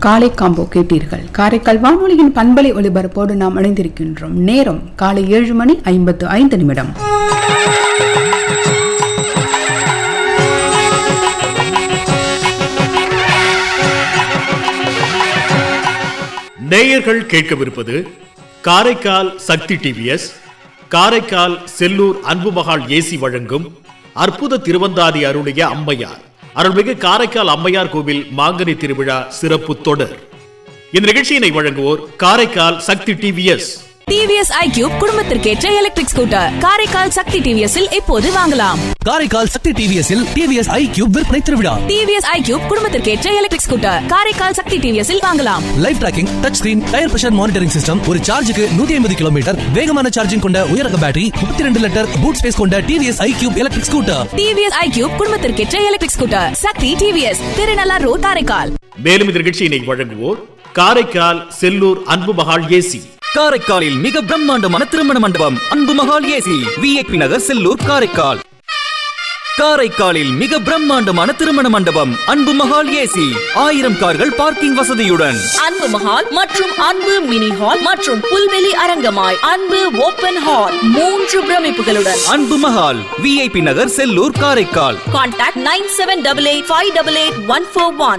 காலை காம்போ கேட்டீர்கள் காரைக்கால் வானொலியின் பண்பலை ஒலிபரப்போடு நாம் இணைந்திருக்கின்றோம் நேரம் காலை ஏழு மணி ஐம்பத்து ஐந்து நிமிடம் நேயர்கள் கேட்கவிருப்பது காரைக்கால் சக்தி டிவிஎஸ் காரைக்கால் செல்லூர் அன்புமகாள் ஏசி வழங்கும் அற்புத திருவந்தாதி அருளிய அம்மையார் அருள்மிகு காரைக்கால் அம்மையார் கோவில் மாங்கனி திருவிழா சிறப்பு தொடர் இந்த நிகழ்ச்சியினை வழங்குவோர் Karaikal Sakthi TVS TVS iQube குடும்பத்திற்கேற்ற எலக்ட்ரிக் ஸ்கூட்டர் காரைக்கால் சக்தி டிவிஎஸ்ஸில் இப்போது வாங்கலாம் காரைக்கால் சக்தி டிவிஎஸ்ஸில் டிவிஎஸ் ஐ கியூப் விற்பனை திருவிழா டிவிஎஸ் ஐக்யூப் குடும்பத்திற்கேற்ற எலக்ட்ரிக் ஸ்கூட்டர் காரைக்கால் சக்தி டிவிஎஸ்ஸில் வாங்கலாம் live tracking touch screen tyre pressure monitoring system ஒரு சார்ஜுக்கு நூத்தி ஐம்பது கிலோமீட்டர் வேகமான சார்ஜிங் கொண்ட உயரக பேட்டரி முப்பத்தி ரெண்டு லிட்டர் பூட் ஸ்பேஸ் கொண்ட TVS iQube electric scooter TVS iQube குடும்பத்திற்கேற்ற electric scooter Sakthi TVS Thirunallar road Karaikal மேலும் இந்த நிகழ்ச்சியினை வழங்குவோர் காரைக்கால் செல்லூர் அன்புமகாள் ஏசி காரைக்காலில் மிக பிரம்மாண்டமான திருமண மண்டபம் அன்பு மகால் ஏசி விஐபி நகர் செல்லூர் காரைக்கால் காரைக்காலில் மிக பிரம்மாண்டமான திருமண மண்டபம் அன்பு மகால் ஏசி ஆயிரம் கார்கள் பார்க்கிங் வசதியுடன் அன்பு மஹால் மற்றும் அன்பு மினி ஹால் மற்றும் புல்வெளி அரங்கமாய் அன்பு ஓபன் ஹால் மூன்று பிரமிப்புகளுடன் Anbu Mahal VIP Nagar Sellur Karaikal contact nine seven double eight five double eight one four one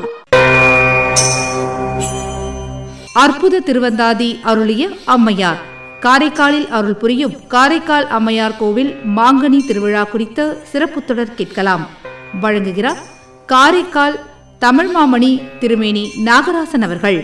Arputha Thiruvandhathi அருளிய அம்மையார் காரைக்காலில் அருள் புரியும் காரைக்கால் அம்மையார் கோவில் மாங்கனி திருவிழா குறித்த சிறப்பு தொடர் கேட்கலாம் வழங்குகிறார் காரைக்கால் தமிழ் மாமணி திருமேனி நாகராசன் அவர்கள்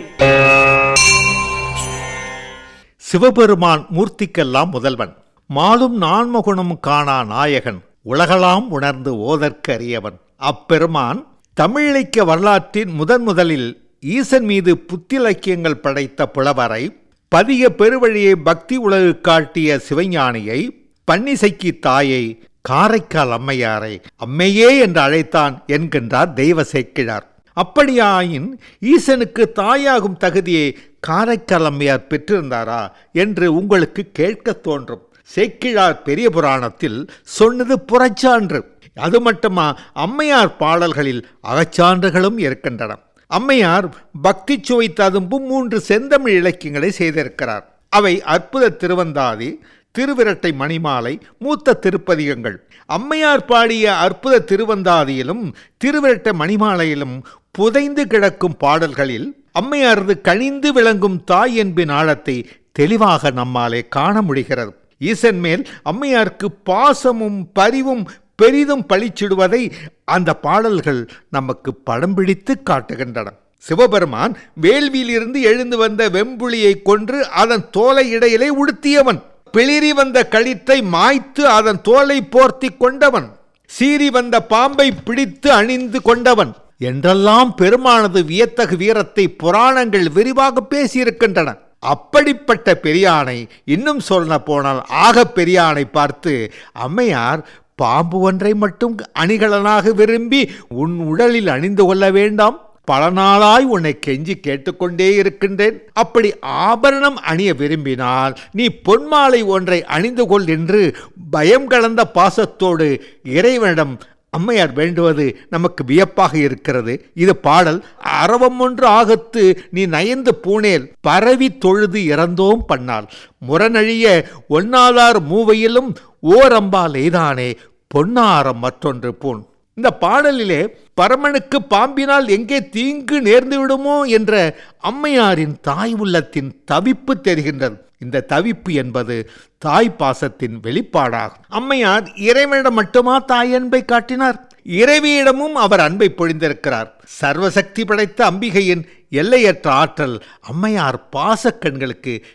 சிவபெருமான் மூர்த்திக்கெல்லாம் முதல்வன் மாலும் நான்மகுணம் காணா நாயகன் உலகலாம் உணர்ந்து ஓதற்கு அறியவன் அப்பெருமான் தமிழிலக்கிய வரலாற்றின் முதன் முதலில் ஈசன் மீது புத்திலக்கியங்கள் படைத்த புலவரை பதிய பெருவழியை பக்தி உலகு காட்டிய சிவஞானியை பன்னிசைக்கு தாயை காரைக்கால் அம்மையாரை அம்மையே என்று அழைத்தான் என்கின்றார் தெய்வ சேக்கிழார் அப்படியாயின் ஈசனுக்கு தாயாகும் தகுதியை காரைக்கால் அம்மையார் பெற்றிருந்தாரா என்று உங்களுக்கு கேட்க தோன்றும் சேக்கிழார் பெரிய புராணத்தில் சொன்னது புறச்சான்று அது மட்டுமா அம்மையார் பாடல்களில் அகச்சான்றுகளும் இருக்கின்றன அம்மையார் பக்தி சுவை ததும்பும் மூன்று செந்தமிழ் இலக்கியங்களை செய்திருக்கிறார் அவை அற்புத திருவந்தாதி திருவிரட்டை மணிமாலை மூத்த திருப்பதிகங்கள் அம்மையார் பாடிய அற்புத திருவந்தாதியிலும் திருவிரட்டை மணிமாலையிலும் புதைந்து கிடக்கும் பாடல்களில் அம்மையாரது கனிந்து விளங்கும் தாய் என்பின் ஆழத்தை தெளிவாக நம்மாலே காண முடிகிறது ஈசன் மேல் அம்மையாருக்கு பாசமும் பரிவும் பெரிதும் பழிச்சிடுவதை அந்த பாடல்கள் நமக்கு படம் பிடித்து காட்டுகின்றன சிவபெருமான் வேள்வியிலிருந்து எழுந்து வந்த வெம்புலியை கொன்று அதன் தோலை இடையிலே உடுத்தியவன் பிளிரி வந்த கழித்தை மாய்த்து அதன் தோலை போர்த்தி கொண்டவன் சீறி வந்த பாம்பை பிடித்து அணிந்து கொண்டவன் என்றெல்லாம் பெருமானது வியத்தகு வீரத்தை புராணங்கள் விரிவாக பேசியிருக்கின்றன அப்படிப்பட்ட பெரியானை இன்னும் சொல்ல போனால் ஆக பெரியானை பார்த்து அம்மையார் பாம்பு ஒன்றை மட்டும் அணிகலனாக விரும்பி உன் உடலில் அணிந்து கொள்ள வேண்டாம் பல நாளாய் உன்னை கெஞ்சி கேட்டுக்கொண்டே இருக்கின்றேன் அப்படி ஆபரணம் அணிய விரும்பினால் நீ பொன்மாலை ஒன்றை அணிந்து கொள் என்று பயம் கலந்த பாசத்தோடு இறைவனிடம் அம்மையார் வேண்டுவது நமக்கு வியப்பாக இருக்கிறது இது பாடல் அறவம் ஒன்று ஆகத்து நீ நயந்து பூனேல் பரவி தொழுது இறந்தோம் பண்ணால் முரணழிய ஒன்னாதார் மூவையிலும் ஓரம்பால் எய்தானே பொன்னாரம் மற்றொன்று பூன் இந்த பாடலிலே பரமனுக்கு பாம்பினால் எங்கே தீங்கு நேர்ந்து விடுமோ என்ற அம்மையாரின் தாய் உள்ளத்தின் தவிப்பு தெரிகின்றது இந்த தவிப்பு என்பது தாய் பாசத்தின் வெளிப்பாடாகும் அம்மையார் இறைவனிடம் மட்டுமா தாய் அன்பை காட்டினார் இறைவியிடமும் அவர் அன்பை பொழிந்திருக்கிறார் சர்வசக்தி படைத்த அம்பிகையின் எல்லையற்ற ஆற்றல் அம்மையார் பாசக்கண்களுக்கு